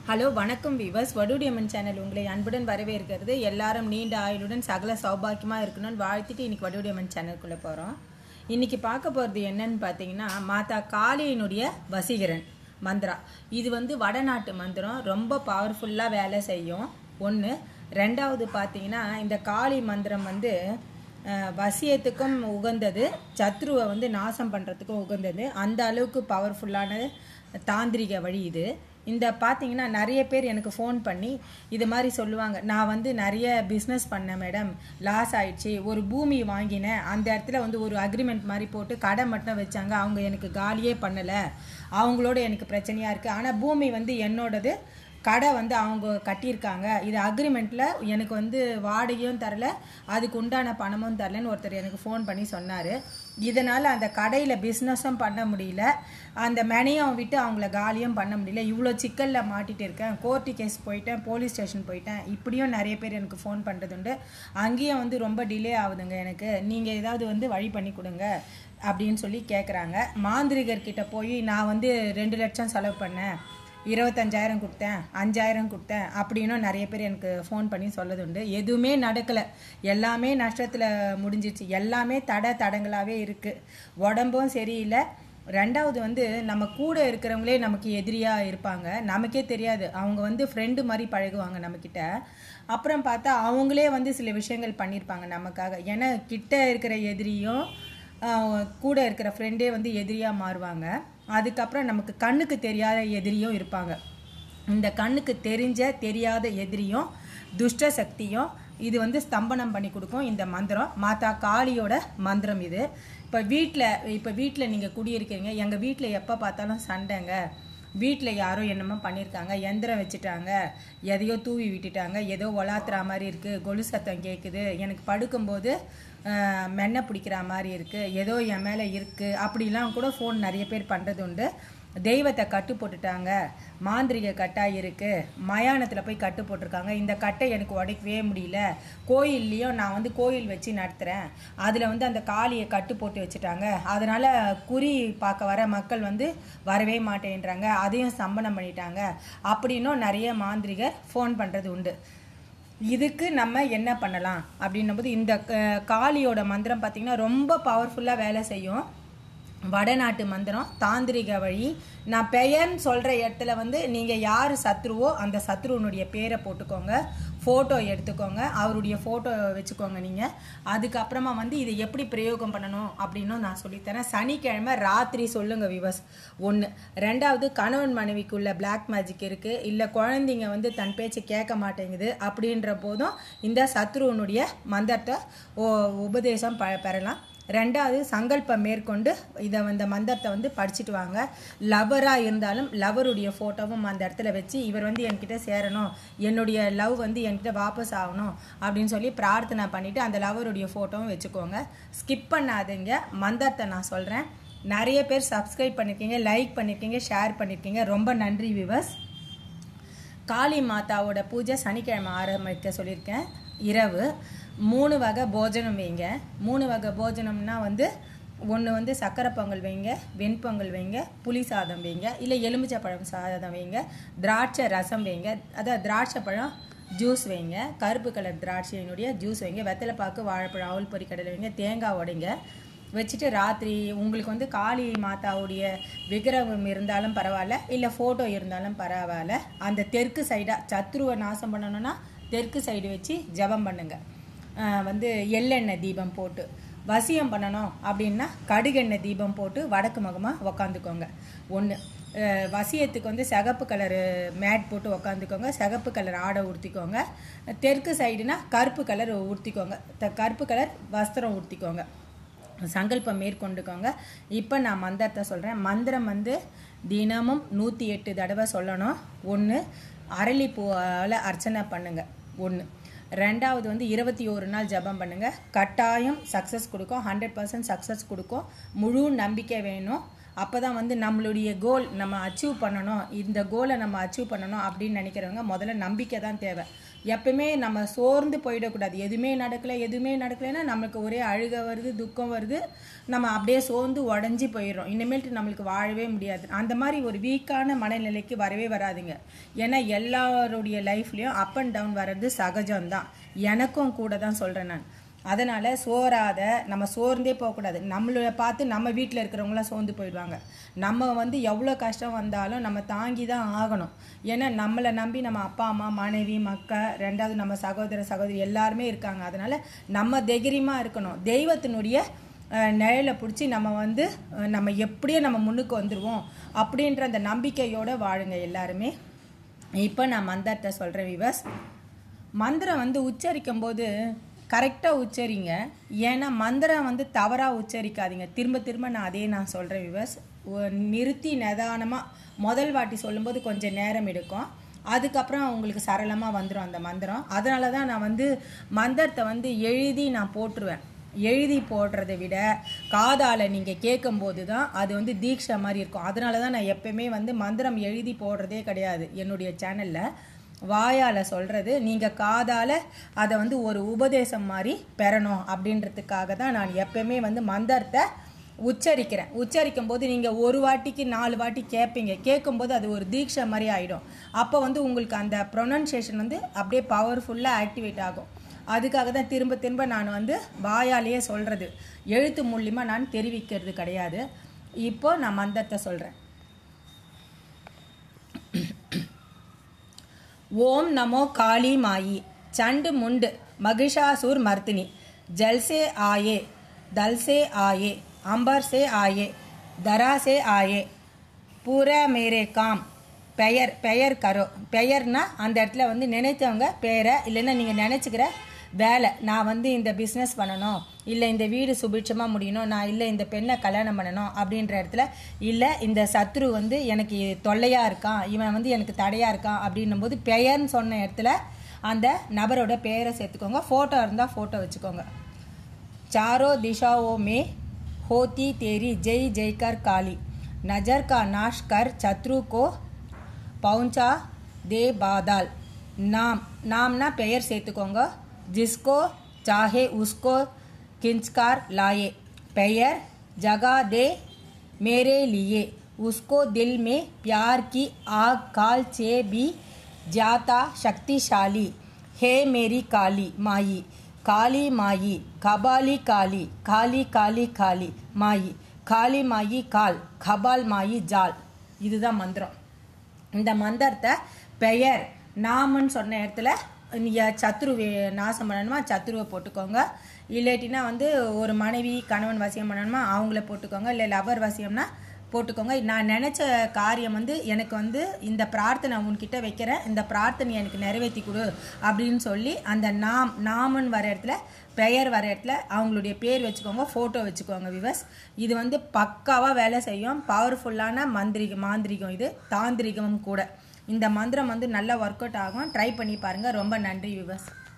hello வணக்கம் விவஸ் வடுடியம்மன் channel உங்களை அன்புடன் வரவேற்கிறது எல்லாரும் நீண்ட ஆயுளுடன் சகல சௌபாக்கியமாக இருக்கணும்னு வாழ்த்திட்டு இன்னைக்கு வடுடியம்மன் சேனலுக்குள்ளே போகிறோம் இன்னைக்கு பார்க்க போகிறது என்னன்னு பார்த்தீங்கன்னா மாதா காளியினுடைய வசீகரன் மந்திரா இது வந்து வடநாட்டு மந்திரம் ரொம்ப பவர்ஃபுல்லாக வேலை செய்யும் ஒன்று ரெண்டாவது பார்த்தீங்கன்னா இந்த காளி மந்திரம் வந்து அஹ், வசியத்துக்கும் உகந்தது சத்ருவை வந்து நாசம் பண்ணுறதுக்கும் உகந்தது அந்த அளவுக்கு பவர்ஃபுல்லான தாந்திரிக வழி இது இந்த பார்த்தீங்கன்னா நிறைய பேர் எனக்கு ஃபோன் பண்ணி இது மாதிரி சொல்லுவாங்க நான் வந்து நிறைய பிஸ்னஸ் பண்ணேன் மேடம் லாஸ் ஆயிடுச்சு ஒரு பூமி வாங்கினேன் அந்த இடத்துல வந்து ஒரு அக்ரிமெண்ட் மாதிரி போட்டு கடை மட்டும் வச்சாங்க அவங்க எனக்கு காலியே பண்ணலை அவங்களோட எனக்கு பிரச்சனையாக இருக்குது ஆனால் பூமி வந்து என்னோடது கடை வந்து அவங்க கட்டியிருக்காங்க இது அக்ரிமெண்ட்டில் எனக்கு வந்து வாடகையும் தரல அதுக்கு உண்டான பணமும் தரலன்னு ஒருத்தர் எனக்கு ஃபோன் பண்ணி சொன்னார் இதனால் அந்த கடையில் பிஸ்னஸும் பண்ண முடியல அந்த மெனையும் விட்டு அவங்கள காலியும் பண்ண முடியல இவ்வளோ சிக்கலில் மாட்டிட்டு இருக்கேன் கோர்ட்டு கேஸ் போயிட்டேன் போலீஸ் ஸ்டேஷன் போயிட்டேன் இப்படியும் நிறைய பேர் எனக்கு ஃபோன் பண்ணுறது உண்டு அங்கேயும் வந்து ரொம்ப டிலே ஆகுதுங்க எனக்கு நீங்கள் ஏதாவது வந்து வழி பண்ணி கொடுங்க அப்படின்னு சொல்லி கேட்குறாங்க மாந்திரிகர்கிட்ட போய் நான் வந்து ரெண்டு லட்சம் செலவு பண்ணேன் இருபத்தஞ்சாயிரம் கொடுத்தேன் அஞ்சாயிரம் கொடுத்தேன் அப்படின்னும் நிறைய பேர் எனக்கு ஃபோன் பண்ணி சொல்லது உண்டு எதுவுமே நடக்கலை எல்லாமே நஷ்டத்தில் முடிஞ்சிச்சு எல்லாமே தட தடங்களாகவே இருக்குது உடம்பும் சரியில்லை ரெண்டாவது வந்து நம்ம கூட இருக்கிறவங்களே நமக்கு எதிரியாக இருப்பாங்க நமக்கே தெரியாது அவங்க வந்து ஃப்ரெண்டு மாதிரி பழகுவாங்க நம்மக்கிட்ட அப்புறம் பார்த்தா அவங்களே வந்து சில விஷயங்கள் பண்ணியிருப்பாங்க நமக்காக ஏன்னா கிட்ட இருக்கிற எதிரியும் ஆஹ் கூட இருக்கிற ஃப்ரெண்டே வந்து எதிரியாக மாறுவாங்க அதுக்கப்புறம் நமக்கு கண்ணுக்கு தெரியாத எதிரியும் இருப்பாங்க இந்த கண்ணுக்கு தெரிஞ்ச தெரியாத எதிரியும் துஷ்ட சக்தியும் இது வந்து ஸ்தம்பனம் பண்ணி கொடுக்கும் இந்த மந்திரம் மாதா காளியோட மந்திரம் இது இப்போ வீட்டில் இப்போ வீட்டில் நீங்கள் குடியிருக்கீங்க எங்கள் வீட்டில் எப்போ பார்த்தாலும் சண்டைங்க வீட்டில் யாரோ என்னமோ பண்ணியிருக்காங்க எந்திரம் வச்சுட்டாங்க எதையோ தூவி விட்டுட்டாங்க ஏதோ ஒலாத்துற மாதிரி இருக்குது கொலு சத்தம் கேட்குது எனக்கு படுக்கும்போது ஆஹ், மென்ன பிடிக்கிற மாதிரி இருக்குது ஏதோ என் மேலே இருக்குது அப்படிலாம் கூட ஃபோன் நிறைய பேர் பண்ணுறது உண்டு தெய்வத்தை கட்டு போட்டுட்டாங்க மாந்திரிக கட்டாக இருக்குது மயானத்தில் போய் கட்டு போட்டிருக்காங்க இந்த கட்டை எனக்கு உடைக்கவே முடியல கோயில்லையும் நான் வந்து கோயில் வச்சு நடத்துகிறேன் அதில் வந்து அந்த காளியை கட்டு போட்டு வச்சுட்டாங்க அதனால் குறி பார்க்க வர மக்கள் வந்து வரவே மாட்டேன்றாங்க அதையும் சம்பளம் பண்ணிட்டாங்க அப்படின்னும் நிறைய மாந்திரிகர் ஃபோன் பண்ணுறது உண்டு இதுக்கு நம்ம என்ன பண்ணலாம் அப்படின்னும் போது இந்த அஹ், காளியோட மந்திரம் பார்த்திங்கன்னா ரொம்ப பவர்ஃபுல்லாக வேலை செய்யும் வடநாட்டு மந்திரம் தாந்திரிக வழி நான் பெயர்னு சொல்கிற இடத்துல வந்து நீங்கள் யார் சத்ருவோ அந்த சத்ருவனுடைய பேரை போட்டுக்கோங்க ஃபோட்டோ எடுத்துக்கோங்க அவருடைய ஃபோட்டோ வச்சுக்கோங்க நீங்கள் அதுக்கப்புறமா வந்து இதை எப்படி பிரயோகம் பண்ணணும் அப்படின்னும் நான் சொல்லித்தரேன் சனிக்கிழமை ராத்திரி சொல்லுங்கள் விவஸ் ஒன்று ரெண்டாவது கணவன் மனைவிக்குள்ள பிளாக் மேஜிக் இருக்குது இல்லை குழந்தைங்க வந்து தன் பேச்சு கேட்க மாட்டேங்குது அப்படின்ற போதும் இந்த சத்ருவனுடைய மந்திரத்தை ஓ- உபதேசம் ப பெறலாம் ரெண்டாவது சங்கல்பம் மேற்கொண்டு இதை இந்த மந்திரத்தை வந்து படிச்சுட்டு வாங்க லவராக இருந்தாலும் லவருடைய ஃபோட்டோவும் அந்த இடத்துல வச்சு இவர் வந்து என்கிட்ட சேரணும் என்னுடைய லவ் வந்து என்கிட்ட வாபஸ் ஆகணும் அப்படின்னு சொல்லி பிரார்த்தனை பண்ணிவிட்டு அந்த லவருடைய ஃபோட்டோவும் வச்சுக்கோங்க ஸ்கிப் பண்ணாதீங்க மந்திரத்தை நான் சொல்கிறேன் நிறைய பேர் சப்ஸ்கிரைப் பண்ணியிருக்கீங்க லைக் பண்ணியிருக்கீங்க ஷேர் பண்ணியிருக்கீங்க ரொம்ப நன்றி விவஸ் காளி மாதாவோட பூஜை சனிக்கிழமை ஆரம்பிக்க சொல்லியிருக்கேன் இரவு மூணு வகை போஜனம் வைங்க மூணு வகை போஜனம்னா வந்து ஒன்று வந்து சக்கரை பொங்கல் வைங்க வெண்பொங்கல் வைங்க புளி சாதம் வைங்க இல்லை எலுமிச்சை பழம் சாதம் வைங்க திராட்சை ரசம் வைங்க அதாவது திராட்சை பழம் ஜூஸ் வைங்க கருப்பு கலர் திராட்சையினுடைய ஜூஸ் வைங்க வெத்தலைப்பாக்கு வாழைப்பழம் அவல் பொரி கடலை வைங்க தேங்காய் உடைங்க வச்சுட்டு ராத்திரி உங்களுக்கு வந்து காளி மாதாவுடைய விக்கிரகம் இருந்தாலும் பரவாயில்ல இல்லை ஃபோட்டோ இருந்தாலும் பரவாயில்ல அந்த தெற்கு சைடாக சத்ருவை நாசம் பண்ணணும்னா தெற்கு சைடு வச்சு ஜெபம் பண்ணுங்க ஆஹ் வந்து எள்ளெண்ணெய் தீபம் போட்டு வசியம் பண்ணணும் அப்படின்னா கடுகெண்ணெய் தீபம் போட்டு வடக்கு முகமாக உக்காந்துக்கோங்க ஒன்று வசியத்துக்கு வந்து சிகப்பு கலர் மேட் போட்டு உக்காந்துக்கோங்க சிகப்பு கலர் ஆடை உடுத்திக்கோங்க தெற்கு சைடுனா கருப்பு கலர் உடுத்திக்கோங்க த- கருப்பு கலர் வஸ்திரம் உடுத்திக்கோங்க சங்கல்பம் மேற்கொண்டுக்கோங்க இப்போ நான் மந்திரத்தை சொல்கிறேன் மந்திரம் வந்து தினமும் நூற்றி எட்டு தடவை சொல்லணும் ஒன்று அரளிப்பூவால் அர்ச்சனை பண்ணுங்க ஒன்று ரெண்டாவது வந்து இருபத்தி ஒரு நாள் ஜெபம் பண்ணுங்க கட்டாயம் சக்ஸஸ் கொடுக்கும் ஹண்ட்ரட் பர்சன்ட் சக்ஸஸ் கொடுக்கும் முழு நம்பிக்கை வேணும் அப்போ தான் வந்து நம்மளுடைய கோல் நம்ம அச்சீவ் பண்ணணும் இந்த கோலை நம்ம அச்சீவ் பண்ணணும் அப்படின்னு நினைக்கிறவங்க முதல்ல நம்பிக்கை தான் தேவை எப்பவுமே நம்ம சோர்ந்து போயிடக்கூடாது எதுவுமே நடக்கலை எதுவுமே நடக்கலைன்னா நம்மளுக்கு ஒரே அழுக வருது துக்கம் வருது நம்ம அப்படியே சோர்ந்து உடஞ்சி போயிடுறோம் இனிமேல்ட்டு நம்மளுக்கு வாழவே முடியாது அந்த மாதிரி ஒரு வீக்கான மனநிலைக்கு வரவே வராதுங்க ஏன்னா எல்லாருடைய லைஃப்லேயும் அப் அண்ட் டவுன் வர்றது சகஜம்தான் எனக்கும் கூட தான் சொல்கிறேன் நான் அதனால் சோறாத நம்ம சோர்ந்தே போகக்கூடாது நம்மளை பார்த்து நம்ம வீட்டில் இருக்கிறவங்களாம் சோர்ந்து போயிடுவாங்க நம்ம வந்து எவ்வளோ கஷ்டம் வந்தாலும் நம்ம தாங்கி தான் ஆகணும் ஏன்னா நம்மளை நம்பி நம்ம அப்பா அம்மா மனைவி மக்கள் ரெண்டாவது நம்ம சகோதர சகோதரி எல்லாருமே இருக்காங்க அதனால் நம்ம தைரியமாக இருக்கணும் தெய்வத்தினுடைய அஹ், நிழலை பிடிச்சி நம்ம வந்து அஹ், நம்ம எப்படியோ நம்ம முன்னுக்கு வந்துடுவோம் அப்படின்ற அந்த நம்பிக்கையோடு வாழுங்க எல்லாருமே இப்போ நான் மந்திரத்தை சொல்கிறேன் விவஸ் மந்திரம் வந்து உச்சரிக்கும் போது கரெக்டாக உச்சரிங்க ஏன்னா மந்திரம் வந்து தவறாக உச்சரிக்காதீங்க திரும்ப திரும்ப நான் அதே நான் சொல்கிறேன் விவஸ் நிறுத்தி நிதானமாக முதல் வாட்டி சொல்லும்போது கொஞ்சம் நேரம் எடுக்கும் அதுக்கப்புறம் உங்களுக்கு சரளமாக வந்துடும் அந்த மந்திரம் அதனால தான் நான் வந்து மந்திரத்தை வந்து எழுதி நான் போட்டுருவேன் எழுதி போடுறதை விட காதால் நீங்கள் கேட்கும்போது தான் அது வந்து தீட்சை மாதிரி இருக்கும் அதனால தான் நான் எப்பயுமே வந்து மந்திரம் எழுதி போடுறதே கிடையாது என்னுடைய சேனலில் வாயால் சொல்கிறது நீங்கள் காதால் அதை வந்து ஒரு உபதேசம் மாதிரி பெறணும் அப்படின்றதுக்காக தான் நான் எப்பயுமே வந்து மந்திரத்தை உச்சரிக்கிறேன் உச்சரிக்கும் போது நீங்கள் ஒரு வாட்டிக்கு நாலு வாட்டி கேட்பீங்க கேட்கும்போது அது ஒரு தீட்சை மாதிரி ஆகிடும் அப்போ வந்து உங்களுக்கு அந்த ப்ரொனன்சியேஷன் வந்து அப்படியே பவர்ஃபுல்லாக ஆக்டிவேட் ஆகும் அதுக்காக தான் திரும்ப திரும்ப நான் வந்து வாயாலேயே சொல்கிறது எழுத்து மூலியமாக நான் தெரிவிக்கிறது கிடையாது இப்போ நான் மந்திரத்தை சொல்கிறேன் ओम नमो काली माई चंड मुंड महिषासुर मर्दिनी जल से आए दल से आए अंबर से आए दरा से आए पूरा मेरे काम பெயர் பெயர் கரோ பெயர்னா அந்த இடத்துல வந்து நினைத்தவங்க பேரை இல்லைன்னா நீங்கள் நினச்சிக்கிற வேலை நான் வந்து இந்த பிஸ்னஸ் பண்ணணும் இல்லை இந்த வீடு சுபிட்சமாக முடியணும் நான் இல்லை இந்த பெண்ணை கல்யாணம் பண்ணணும் அப்படின்ற இடத்துல இல்லை இந்த சத்ரு வந்து எனக்கு தொல்லையாக இருக்கான் இவன் வந்து எனக்கு தடையாக இருக்கான் அப்படின்னும் போது பெயர்னு சொன்ன இடத்துல அந்த நபரோட பெயரை சேர்த்துக்கோங்க ஃபோட்டோ இருந்தால் ஃபோட்டோ வச்சுக்கோங்க चारों दिशाओं में होती तेरी जय जयकर काली नजर का नाश कर शत्रु को पहुंचा दे बादल नाम नामना பெயர் சேர்த்துக்கோங்க जिसको चाहे उसको खिंचकार लाए பெயர் जगा दे मेरे लिए उसको दिल में प्यार की आग काल से भी ज्यादा शक्तिशाली हे मेरी काली माई காளி மாயி கபாலி காளி காளி காளி காளி மாயி காளி மாயி கால் கபால் மாயி ஜால் இதுதான் மந்திரம் இந்த மந்திரத்தை பெயர் நாமன்னு சொன்ன இடத்துல நீங்கள் சத்ரு வே- நாசம் பண்ணணுமா சத்ருவை போட்டுக்கோங்க இல்லாட்டினா வந்து ஒரு மனைவி கணவன் வசியம் பண்ணணுமா அவங்கள போட்டுக்கோங்க இல்லை லவர் வசியம்னா போட்டுக்கோங்க நான் நினச்ச காரியம் வந்து எனக்கு வந்து இந்த பிரார்த்தனை உன்கிட்ட வைக்கிறேன் இந்த பிரார்த்தனை எனக்கு நிறைவேற்றி கொடு அப்படின்னு சொல்லி அந்த நாம் நாமன் வர இடத்துல பெயர் வர இடத்துல அவங்களுடைய பேர் வச்சுக்கோங்க ஃபோட்டோ வச்சுக்கோங்க விவஸ் இது வந்து பக்காவாக வேலை செய்யும் பவர்ஃபுல்லான மந்திரிகம் மாந்திரிகம் இது தாந்திரிகமும் கூட இந்த மந்திரம் வந்து நல்லா ஒர்க் அவுட் ஆகும் ட்ரை பண்ணி பாருங்கள் ரொம்ப நன்றி விவஸ்